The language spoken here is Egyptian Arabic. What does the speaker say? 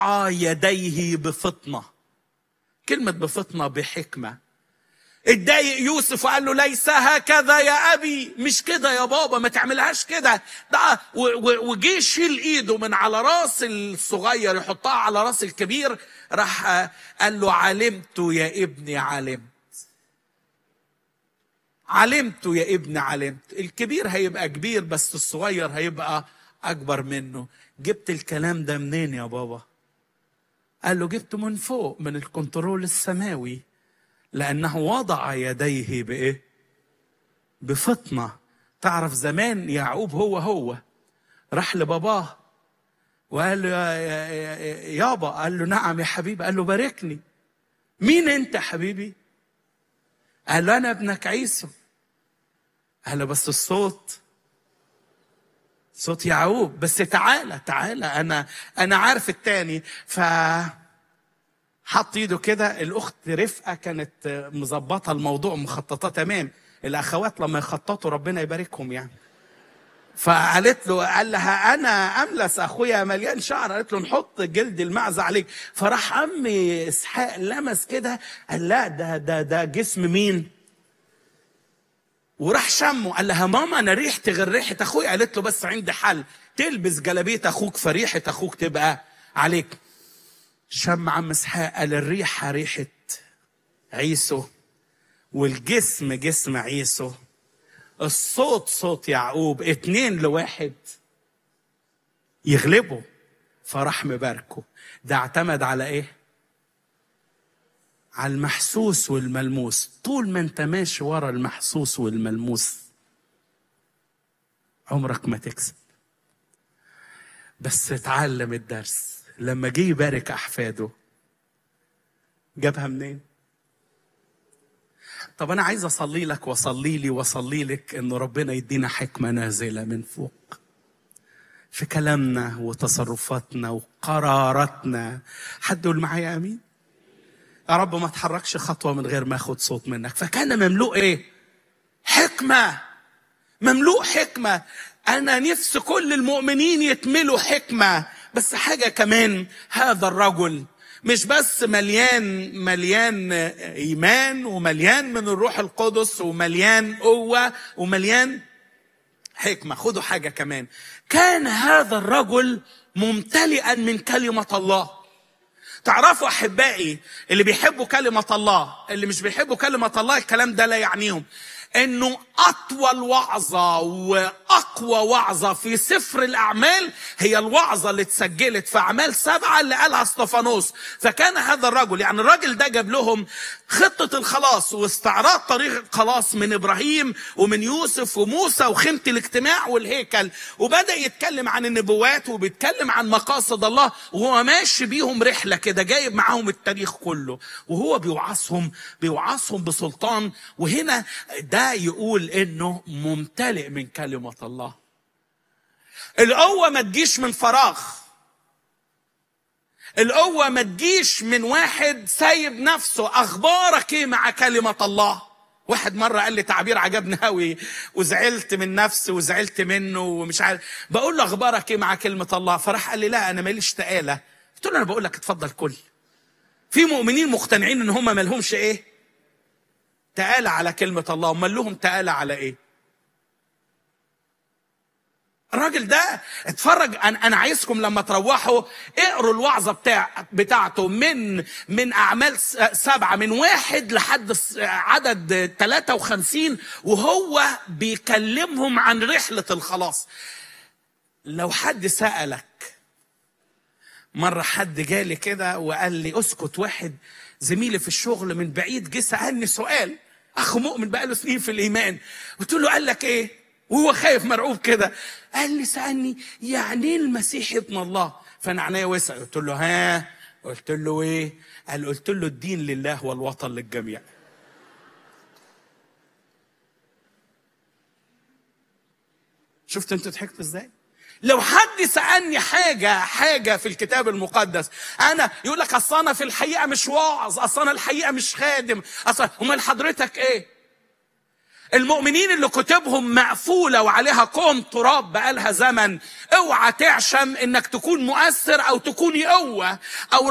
يديه بفطنه كلمه بفطنه بحكمه اتضايق يوسف وقال له ليس هكذا يا ابي مش كده يا بابا ما تعملهاش كده ده وجه يشيل ايده من على راس الصغير يحطها على راس الكبير راح قال له علمت يا ابني علمت علمت يا ابني علمت الكبير هيبقى كبير بس الصغير هيبقى اكبر منه جبت الكلام ده منين يا بابا قال له جبته من فوق من الكنترول السماوي لأنه وضع يديه بإيه؟ بفطنة تعرف زمان يعقوب هو هو راح لباباه وقال له يابا قال له نعم يا حبيبي قال له باركني مين انت حبيبي قال له انا ابنك عيسو قال له بس الصوت صوت يعقوب بس تعالى تعالى انا انا عارف التاني ف حط ايده كده الاخت رفقه كانت مظبطه الموضوع مخططه تمام الاخوات لما يخططوا ربنا يباركهم يعني فقالت له قال لها انا املس اخويا مليان شعر قالت له نحط جلد المعزه عليك فراح عمي اسحاق لمس كده قال لا ده ده ده جسم مين وراح شمه قال لها ماما انا ريحتي غير ريحه اخويا قالت له بس عندي حل تلبس جلابيه اخوك فريحه اخوك تبقى عليك شم عم اسحاق قال الريحه ريحه عيسو والجسم جسم عيسو الصوت صوت يعقوب اتنين لواحد يغلبوا فراح مباركه ده اعتمد على ايه على المحسوس والملموس طول ما انت ماشي ورا المحسوس والملموس عمرك ما تكسب بس اتعلم الدرس لما جه يبارك احفاده جابها منين طب انا عايز اصلي لك واصلي لي واصلي لك ان ربنا يدينا حكمه نازله من فوق في كلامنا وتصرفاتنا وقراراتنا حد يقول معايا امين يا رب ما تحركش خطوه من غير ما اخد صوت منك فكان مملوء ايه حكمه مملوء حكمه انا نفس كل المؤمنين يتملوا حكمه بس حاجه كمان هذا الرجل مش بس مليان مليان ايمان ومليان من الروح القدس ومليان قوه ومليان حكمه خدوا حاجه كمان كان هذا الرجل ممتلئا من كلمه الله تعرفوا احبائي اللي بيحبوا كلمه الله اللي مش بيحبوا كلمه الله الكلام ده لا يعنيهم انه اطول وعظه واقوى وعظه في سفر الاعمال هي الوعظه اللي اتسجلت في اعمال سبعه اللي قالها استفانوس فكان هذا الرجل يعني الراجل ده جاب لهم خطه الخلاص واستعراض طريق الخلاص من ابراهيم ومن يوسف وموسى وخيمه الاجتماع والهيكل وبدا يتكلم عن النبوات وبيتكلم عن مقاصد الله وهو ماشي بيهم رحله كده جايب معاهم التاريخ كله وهو بيوعظهم بيوعظهم بسلطان وهنا ده يقول انه ممتلئ من كلمه الله القوه ما تجيش من فراغ القوه ما تجيش من واحد سايب نفسه اخبارك ايه مع كلمه الله واحد مرة قال لي تعبير عجبني قوي وزعلت من نفسي وزعلت منه ومش عارف بقول له اخبارك ايه مع كلمة الله فراح قال لي لا انا ماليش تقالة قلت له انا بقول لك اتفضل كل في مؤمنين مقتنعين ان هم مالهمش ايه تقالة على كلمة الله امال لهم تقالة على ايه الراجل ده اتفرج انا انا عايزكم لما تروحوا اقروا الوعظه بتاع بتاعته من من اعمال سبعه من واحد لحد عدد 53 وهو بيكلمهم عن رحله الخلاص لو حد سالك مره حد جالي كده وقال لي اسكت واحد زميلي في الشغل من بعيد جه سالني سؤال اخ مؤمن بقاله سنين في الايمان قلت له قال لك ايه وهو خايف مرعوب كده قال لي سالني يعني ايه المسيح ابن الله فانا عينيا وسع قلت له ها قلت له ايه قال قلت له الدين لله والوطن للجميع شفت انت ضحكت ازاي لو حد سالني حاجه حاجه في الكتاب المقدس انا يقول لك اصل انا في الحقيقه مش واعظ اصل انا الحقيقه مش خادم اصل امال حضرتك ايه المؤمنين اللي كتبهم مقفولة وعليها كوم تراب بقالها زمن اوعى تعشم انك تكون مؤثر او تكون قوة او